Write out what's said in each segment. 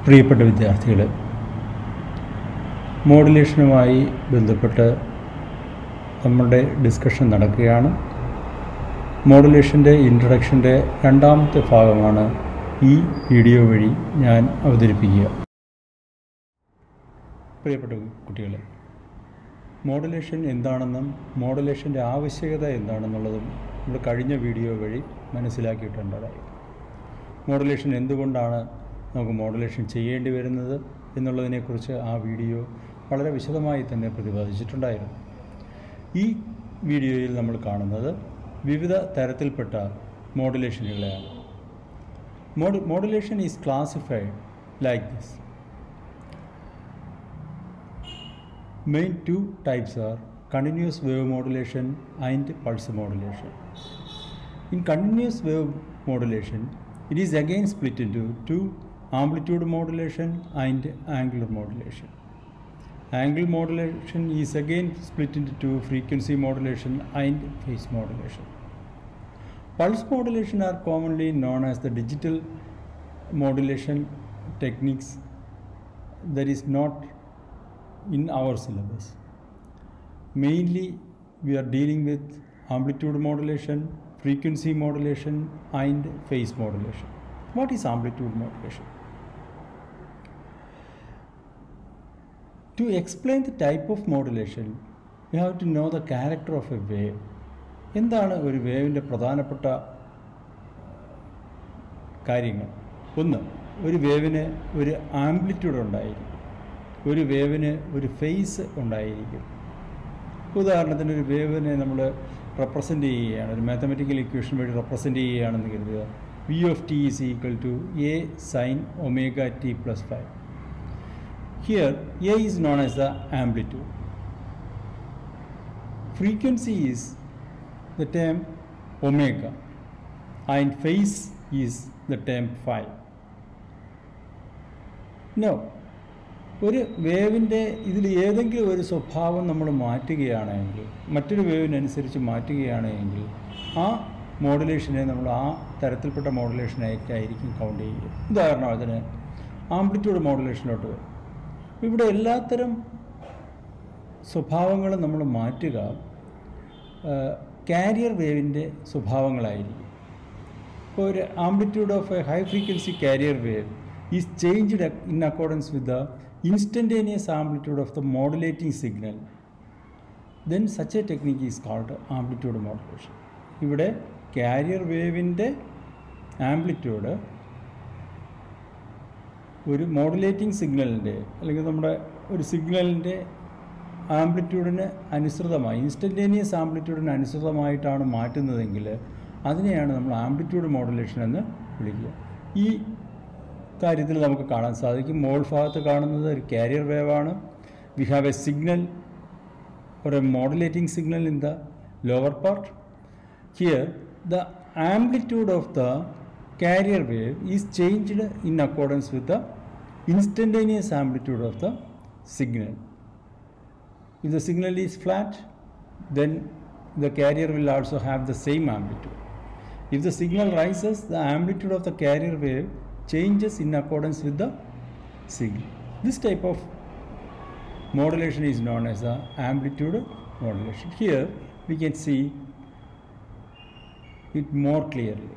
പ്രിയപ്പെട്ട വിദ്യാർത്ഥികളെ മോഡുലേഷനുമായി ബന്ധപ്പെട്ട് നമ്മുടെ ഡിസ്കഷൻ നടക്കുകയാണ് മോഡുലേഷൻ്റെ ഇൻട്രഡക്ഷൻ്റെ രണ്ടാമത്തെ ഭാഗമാണ് ഈ വീഡിയോ വഴി ഞാൻ അവതരിപ്പിക്കുക പ്രിയപ്പെട്ട കുട്ടികളെ മോഡുലേഷൻ എന്താണെന്നും മോഡുലേഷൻ്റെ ആവശ്യകത എന്താണെന്നുള്ളതും നമ്മൾ കഴിഞ്ഞ വീഡിയോ വഴി മനസ്സിലാക്കിയിട്ടുണ്ടായി മോഡുലേഷൻ എന്തുകൊണ്ടാണ് നമുക്ക് മോഡുലേഷൻ ചെയ്യേണ്ടി വരുന്നത് എന്നുള്ളതിനെക്കുറിച്ച് ആ വീഡിയോ വളരെ വിശദമായി തന്നെ പ്രതിപാദിച്ചിട്ടുണ്ടായിരുന്നു ഈ വീഡിയോയിൽ നമ്മൾ കാണുന്നത് വിവിധ തരത്തിൽപ്പെട്ട മോഡുലേഷനുകളെയാണ് mod modulation is classified like this Main two types are continuous wave modulation and pulse modulation. In continuous wave modulation, it is again split into two amplitude modulation and angular modulation. Angle modulation is again split into two frequency modulation and phase modulation. Pulse modulation are commonly known as the digital modulation techniques that is not in our syllabus. Mainly, we are dealing with amplitude modulation, frequency modulation, and phase modulation. What is amplitude modulation? To explain the type of modulation, we have to know the character of a wave. എന്താണ് ഒരു വേവിൻ്റെ പ്രധാനപ്പെട്ട കാര്യങ്ങൾ ഒന്ന് ഒരു വേവിന് ഒരു amplitude ഉണ്ടായിരിക്കും ഒരു വേവിന് ഒരു ഫേസ് ഉണ്ടായിരിക്കും ഉദാഹരണത്തിന് ഒരു വേവിനെ നമ്മൾ റെപ്രസെൻ്റ് ചെയ്യുകയാണ് ഒരു മാത്തമെറ്റിക്കൽ ഇക്വേഷൻ വഴി റെപ്രസെൻ്റ് ചെയ്യുകയാണെന്ന് കരുതുക V of T is equal to A sine omega T plus five here A is known as the amplitude frequency is the term omega and phase is the term five no ഒരു വേവിൻ്റെ ഇതിൽ ഏതെങ്കിലും ഒരു സ്വഭാവം നമ്മൾ മാറ്റുകയാണെങ്കിൽ മറ്റൊരു വേവിനനുസരിച്ച് മാറ്റുകയാണെങ്കിൽ ആ മോഡുലേഷനെ നമ്മൾ ആ തരത്തിൽപ്പെട്ട മോഡുലേഷനായിട്ടായിരിക്കും കൗണ്ട് ചെയ്യുക ഉദാഹരണം അതിന് ആംപ്ലിറ്റ്യൂഡ് മോഡുലേഷനിലോട്ട് വരും ഇവിടെ എല്ലാത്തരം സ്വഭാവങ്ങളും നമ്മൾ മാറ്റുക കാരിയർ വേവിൻ്റെ സ്വഭാവങ്ങളായിരിക്കും ഇപ്പോൾ ഒരു amplitude of a high frequency carrier wave is changed in accordance with the instantaneous amplitude of the modulating signal then such a technique is called amplitude modulation ഇവിടെ കാരിയർ വേവിൻ്റെ ആംപ്ലിറ്റ്യൂഡ് ഒരു മോഡുലേറ്റിംഗ് സിഗ്നലിൻ്റെ അല്ലെങ്കിൽ നമ്മുടെ ഒരു സിഗ്നലിൻ്റെ ആംപ്ലിറ്റ്യൂഡിന് അനുസൃതമായി ഇൻസ്റ്റൻറ്റേനിയസ് ആംപ്ലിറ്റ്യൂഡിന് അനുസൃതമായിട്ടാണ് മാറ്റുന്നതെങ്കിൽ അതിനെയാണ് നമ്മൾ ആംപ്ലിറ്റ്യൂഡ് മോഡുലേഷൻ എന്ന് വിളിക്കുക ഈ കാര്യത്തിൽ നമുക്ക് കാണാൻ സാധിക്കും മോൾ ഭാഗത്ത് കാണുന്നത് ഒരു കാരിയർ വേവാണ് we have a signal or a modulating signal in the lower part. Here, the amplitude of the carrier wave is changed in accordance with the instantaneous amplitude of the signal. If the signal is flat, then the carrier will also have the same amplitude. If the signal rises, the amplitude of the carrier wave changes in accordance with the signal. This type of modulation is known as the amplitude modulation. Here we can see it more clearly.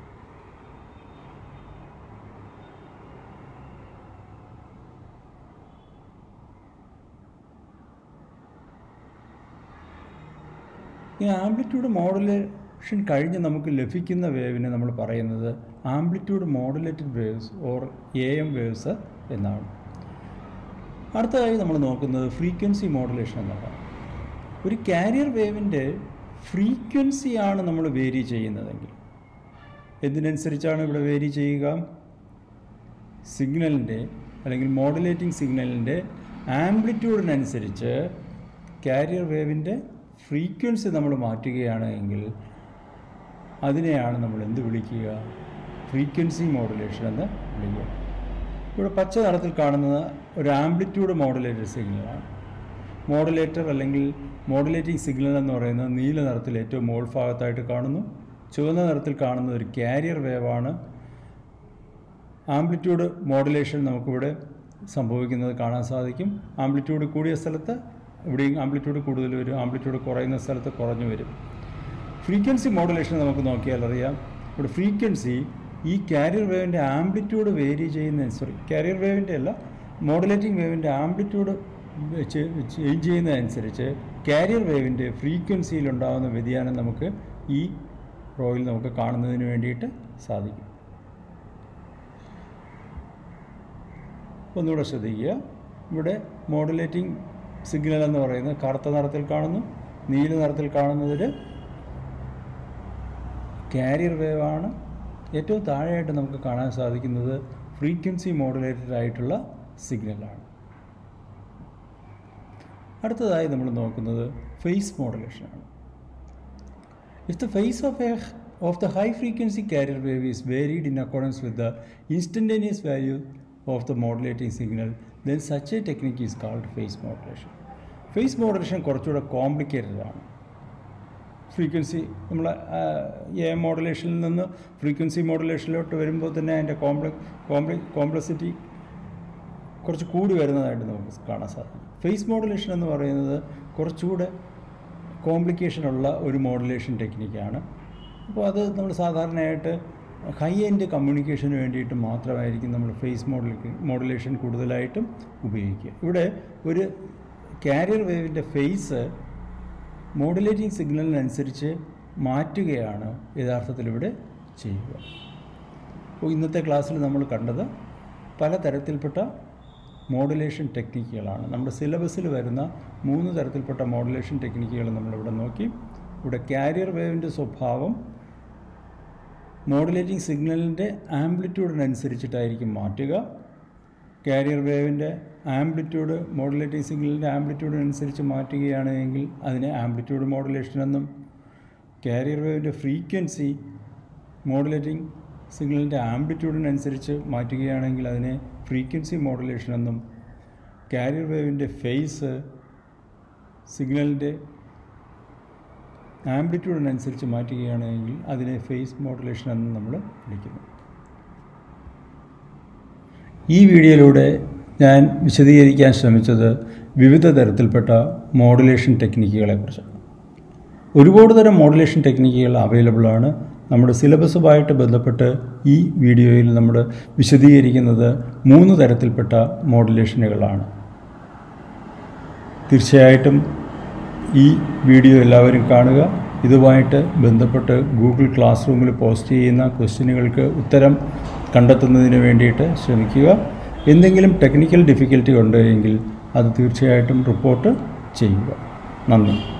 ഈ amplitude modulation കഴിഞ്ഞ് നമുക്ക് ലഭിക്കുന്ന വേവിനെ നമ്മൾ പറയുന്നത് amplitude modulated waves or A M waves എന്നാണ് അടുത്തതായി നമ്മൾ നോക്കുന്നത് ഫ്രീക്വൻസി മോഡുലേഷൻ എന്നാണ് ഒരു കാരിയർ വേവിൻ്റെ ഫ്രീക്വൻസിയാണ് നമ്മൾ വേരി ചെയ്യുന്നതെങ്കിൽ എന്തിനനുസരിച്ചാണ് ഇവിടെ വേരി ചെയ്യുക സിഗ്നലിൻ്റെ അല്ലെങ്കിൽ മോഡുലേറ്റിംഗ് സിഗ്നലിൻ്റെ ആംപ്ലിറ്റ്യൂഡിനനുസരിച്ച് കാരിയർ വേവിൻ്റെ ഫ്രീക്വൻസി നമ്മൾ മാറ്റുകയാണ് എങ്കിൽ അതിനെയാണ് നമ്മൾ എന്ത് വിളിക്കുക ഫ്രീക്വൻസി മോഡുലേഷൻ എന്ന് വിളിക്കുക ഇവിടെ പച്ച നിറത്തിൽ കാണുന്നത് ഒരു ആംപ്ലിറ്റ്യൂഡ് മോഡുലേറ്റഡ് സിഗ്നലാണ് മോഡുലേറ്റർ അല്ലെങ്കിൽ മോഡുലേറ്റിംഗ് സിഗ്നൽ എന്ന് പറയുന്നത് നീല നിറത്തിൽ ഏറ്റവും മോൾ ഭാഗത്തായിട്ട് കാണുന്നു ചുവന്ന നിറത്തിൽ കാണുന്നത് ഒരു കാരിയർ വേവാണ് ആംപ്ലിറ്റ്യൂഡ് മോഡുലേഷൻ നമുക്കിവിടെ സംഭവിക്കുന്നത് കാണാൻ സാധിക്കും ആംപ്ലിറ്റ്യൂഡ് കൂടിയ സ്ഥലത്ത് ഇവിടെയും ആംപ്ലിറ്റ്യൂഡ് കൂടുതൽ വരും ആംപ്ലിറ്റ്യൂഡ് കുറയുന്ന സ്ഥലത്ത് കുറഞ്ഞു വരും ഫ്രീക്വൻസി മോഡുലേഷൻ നമുക്ക് നോക്കിയാൽ അറിയാം ഇവിടെ ഫ്രീക്വൻസി ഈ കാരിയർ വേവിൻ്റെ ആംപ്ലിറ്റ്യൂഡ് വേരി ചെയ്യുന്ന സോറി കാരിയർ വേവിൻ്റെ അല്ല മോഡുലേറ്റിംഗ് വേവിൻ്റെ ആംപ്ലിറ്റ്യൂഡ് ചേഞ്ച് ചെയ്യുന്നതനുസരിച്ച് കാരിയർ വേവിൻ്റെ ഫ്രീക്വൻസിയിൽ ഉണ്ടാകുന്ന വ്യതിയാനം നമുക്ക് ഈ റോയിൽ നമുക്ക് കാണുന്നതിന് വേണ്ടിയിട്ട് സാധിക്കും ഒന്നുകൂടെ ശ്രദ്ധിക്കുക ഇവിടെ മോഡുലേറ്റിംഗ് സിഗ്നൽ എന്ന് പറയുന്നത് കറുത്ത നിറത്തിൽ കാണുന്നു നീല നിറത്തിൽ കാണുന്നതിൽ കാരിയർ വേവ് ആണ് ഏറ്റവും താഴെയായിട്ട് നമുക്ക് കാണാൻ സാധിക്കുന്നത് ഫ്രീക്വൻസി മോഡുലേറ്റഡ് ആയിട്ടുള്ള സിഗ്നലാണ് അടുത്തതായി നമ്മൾ നോക്കുന്നത് ഫേസ് മോഡുലേഷനാണ് if the phase of a of the high frequency carrier wave is varied in accordance with the instantaneous value of the modulating signal then such a technique is called phase modulation phase modulation കുറച്ചുകൂടെ complicated ആണ് frequency നമ്മൾ A മോഡുലേഷനിൽ നിന്ന് frequency മോഡുലേഷനിലോട്ട് വരുമ്പോൾ തന്നെ അതിൻ്റെ കോംപ്ലക് കോംപ്ലി complexity കുറച്ച് കൂടി വരുന്നതായിട്ട് നമുക്ക് കാണാൻ സാധിക്കും ഫേസ് മോഡുലേഷൻ എന്ന് പറയുന്നത് കുറച്ചുകൂടെ കോംപ്ലിക്കേഷൻ ഉള്ള ഒരു മോഡുലേഷൻ ടെക്നിക്കാണ് അപ്പോൾ അത് നമ്മൾ സാധാരണയായിട്ട് ഹൈ എൻഡ് കമ്മ്യൂണിക്കേഷന് വേണ്ടിയിട്ട് മാത്രമായിരിക്കും നമ്മൾ ഫേസ് മോഡൽ മോഡുലേഷൻ കൂടുതലായിട്ടും ഉപയോഗിക്കുക ഇവിടെ ഒരു കാരിയർ വേവിൻ്റെ ഫേസ് മോഡുലേറ്റിംഗ് സിഗ്നലിനനുസരിച്ച് മാറ്റുകയാണ് യഥാർത്ഥത്തിൽ ഇവിടെ ചെയ്യുക അപ്പോൾ ഇന്നത്തെ ക്ലാസ്സിൽ നമ്മൾ കണ്ടത് പലതരത്തിൽപ്പെട്ട മോഡുലേഷൻ ടെക്നിക്കുകളാണ് നമ്മുടെ സിലബസിൽ വരുന്ന മൂന്ന് തരത്തിൽപ്പെട്ട മോഡുലേഷൻ ടെക്നിക്കുകൾ നമ്മളിവിടെ നോക്കി ഇവിടെ കാരിയർ വേവിൻ്റെ സ്വഭാവം മോഡുലേറ്റിംഗ് സിഗ്നലിൻ്റെ ആംപ്ലിറ്റ്യൂഡിനനുസരിച്ചിട്ടായിരിക്കും മാറ്റുക കാരിയർ വേവിൻ്റെ ആംപ്ലിറ്റ്യൂഡ് മോഡുലേറ്റിംഗ് സിഗ്നലിൻ്റെ ആംപ്ലിറ്റ്യൂഡിനനുസരിച്ച് മാറ്റുകയാണെങ്കിൽ അതിനെ ആംപ്ലിറ്റ്യൂഡ് മോഡുലേഷൻ എന്നും കാരിയർ വേവിൻ്റെ ഫ്രീക്വൻസി മോഡുലേറ്റിംഗ് സിഗ്നലിൻ്റെ ആംപ്ലിറ്റ്യൂഡിനനുസരിച്ച് മാറ്റുകയാണെങ്കിൽ അതിനെ ഫ്രീക്വൻസി മോഡുലേഷൻ എന്നും കാരിയർ വേവിൻ്റെ ഫേസ് സിഗ്നലിൻ്റെ ആംപ്ലിറ്റ്യൂഡിനനുസരിച്ച് മാറ്റുകയാണെങ്കിൽ അതിനെ ഫേസ് മോഡുലേഷൻ എന്ന് നമ്മൾ വിളിക്കുന്നു ഈ വീഡിയോയിലൂടെ ഞാൻ വിശദീകരിക്കാൻ ശ്രമിച്ചത് വിവിധ തരത്തിൽപ്പെട്ട മോഡുലേഷൻ ടെക്നിക്കുകളെക്കുറിച്ചാണ് ഒരുപാട് തരം മോഡുലേഷൻ ടെക്നിക്കുകൾ അവൈലബിൾ ആണ് നമ്മുടെ സിലബസുമായിട്ട് ബന്ധപ്പെട്ട് ഈ വീഡിയോയിൽ നമ്മൾ വിശദീകരിക്കുന്നത് മൂന്ന് തരത്തിൽപ്പെട്ട മോഡുലേഷനുകളാണ് തീർച്ചയായിട്ടും ഈ വീഡിയോ എല്ലാവരും കാണുക ഇതുമായിട്ട് ബന്ധപ്പെട്ട് ഗൂഗിൾ ക്ലാസ് റൂമിൽ പോസ്റ്റ് ചെയ്യുന്ന ക്വസ്റ്റ്യനുകൾക്ക് ഉത്തരം കണ്ടെത്തുന്നതിന് വേണ്ടിയിട്ട് ശ്രമിക്കുക എന്തെങ്കിലും ടെക്നിക്കൽ ഡിഫിക്കൽറ്റി ഉണ്ടെങ്കിൽ അത് തീർച്ചയായിട്ടും റിപ്പോർട്ട് ചെയ്യുക നന്ദി